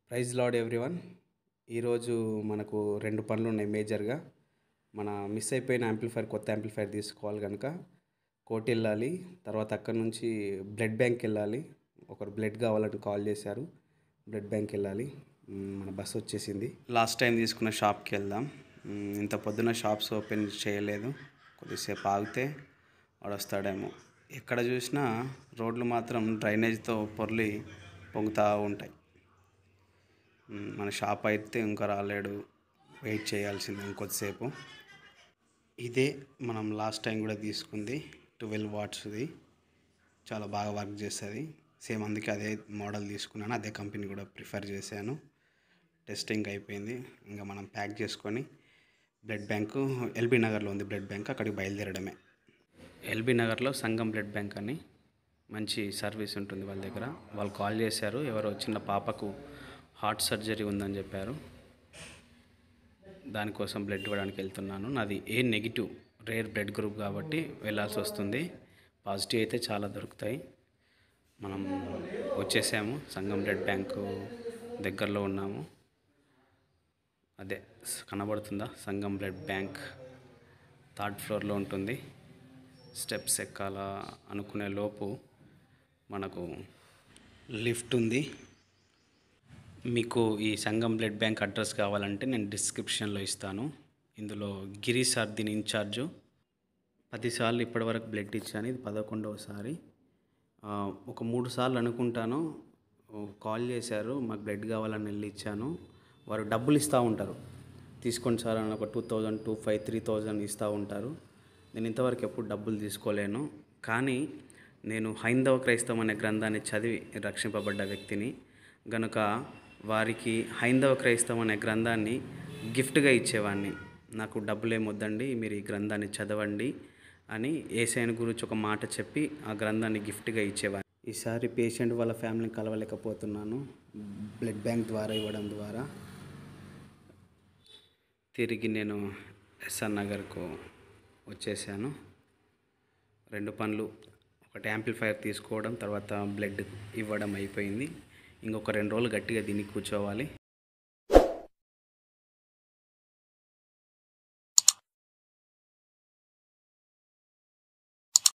praise lord everyone ఈరోజు మనకు రెండు పనులు ఉన్నాయి మేజర్గా మన మిస్ అయిపోయిన యాంప్లిఫైర్ కొత్త యాంప్లిఫైర్ తీసుకోవాలి కనుక కోటి వెళ్ళాలి తర్వాత అక్కడ నుంచి బ్లడ్ బ్యాంక్ వెళ్ళాలి ఒకరు బ్లడ్ కావాలని కాల్ చేశారు బ్లడ్ బ్యాంక్ వెళ్ళాలి మ్, మన బస్ వచ్చేసింది లాస్ట్ టైం తీసుకున్న షాప్కి వెళ్దాం మ్, ఇంత పొద్దున షాప్స్ ఓపెన్ చేయలేదు కొద్దిసేపు ఆగితే వాడు వస్తాడేమో ఎక్కడ చూసినా రోడ్లు మాత్రం డ్రైనేజ్తో పొర్లి పొంగుతూ ఉంటాయి మ్, మన షాప్ అయితే ఇంకా రాలేడు వెయిట్ చేయాల్సింది ఇంకొద్దిసేపు ఇదే మనం లాస్ట్ టైం కూడా తీసుకుంది ట్వెల్వ్ వాట్స్ది చాలా బాగా వర్క్ చేస్తుంది సేమ్ అందుకే అదే మోడల్ తీసుకున్నాను అదే కంపెనీ కూడా ప్రిఫర్ చేశాను టెస్టింగ్ అయిపోయింది ఇంకా మనం ప్యాక్ చేసుకొని బ్లడ్ బ్యాంకు ఎల్బీ నగర్లో ఉంది బ్లడ్ బ్యాంక్ అక్కడికి బయలుదేరడమే ఎల్బీ నగర్లో సంగం బ్లడ్ బ్యాంక్ అని మంచి సర్వీస్ ఉంటుంది వాళ్ళ దగ్గర వాళ్ళు కాల్ చేశారు ఎవరో చిన్న పాపకు హార్ట్ సర్జరీ ఉందని చెప్పారు దానికోసం బ్లడ్ ఇవ్వడానికి వెళ్తున్నాను నాది A negative rare blood group కాబట్టి వెళ్ళాల్సి వస్తుంది పాజిటివ్ అయితే చాలా దొరుకుతాయి మనం వచ్చేసాము సంగం బ్లడ్ బ్యాంకు దగ్గరలో ఉన్నాము అదే స్- కనబడుతుందా సంగం బ్లడ్ బ్యాంక్ థర్డ్ ఫ్లోర్లో ఉంటుంది స్టెప్స్ ఎక్కాలా అనుకునే లోపు మనకు లిఫ్ట్ ఉంది మీకు ఈ సంగం బ్లడ్ బ్యాంక్ అడ్రస్ కావాలంటే నేను డిస్క్రిప్షన్లో ఇస్తాను ఇందులో గిరి సార్ దీని ఇన్ఛార్జు పదిసార్లు ఇప్పటివరకు బ్లడ్ ఇచ్చాను ఇది పదకొండవసారి ఆ, ఒక మూడు సార్లు అనుకుంటాను ఓ, కాల్ చేశారు మాకు బ్లడ్ కావాలని వెళ్ళి ఇచ్చాను వారు డబ్బులు ఇస్తూ ఉంటారు తీసుకోండి సార్ అని ఒక two thousand two five three thousand ఇస్తూ ఉంటారు నేను ఇంతవరకు ఎప్పుడు డబ్బులు తీసుకోలేను కానీ నేను హైందవ క్రైస్తవం అనే గ్రంథాన్ని చదివి రక్షింపబడ్డ వ్యక్తిని గనుక వారికి హైందవ క్రైస్తవం అనే గ్రంథాన్ని గిఫ్ట్గా ఇచ్చేవాడిని నాకు డబ్బులేం వద్దండి మీరు ఈ గ్రంథాన్ని చదవండి అని ఏసైన గురించి ఒక మాట చెప్పి ఆ గ్రంథాన్ని గిఫ్ట్గా ఇచ్చేవాడిని ఈసారి పేషెంట్ వాళ్ళ ఫ్యామిలీని కలవలేకపోతున్నాను బ్లడ్ బ్యాంక్ ద్వారా ఇవ్వడం ద్వారా తిరిగి నేను ఎస్ఆర్ నగర్కు వచ్చేసాను రెండు పనులు ఒకటి యాంప్లిఫైర్ తీసుకోవడం తర్వాత బ్లడ్ ఇవ్వడం అయిపోయింది ఇంకొక రెండు రోజులు గట్టిగా దీన్ని కూర్చోవాలి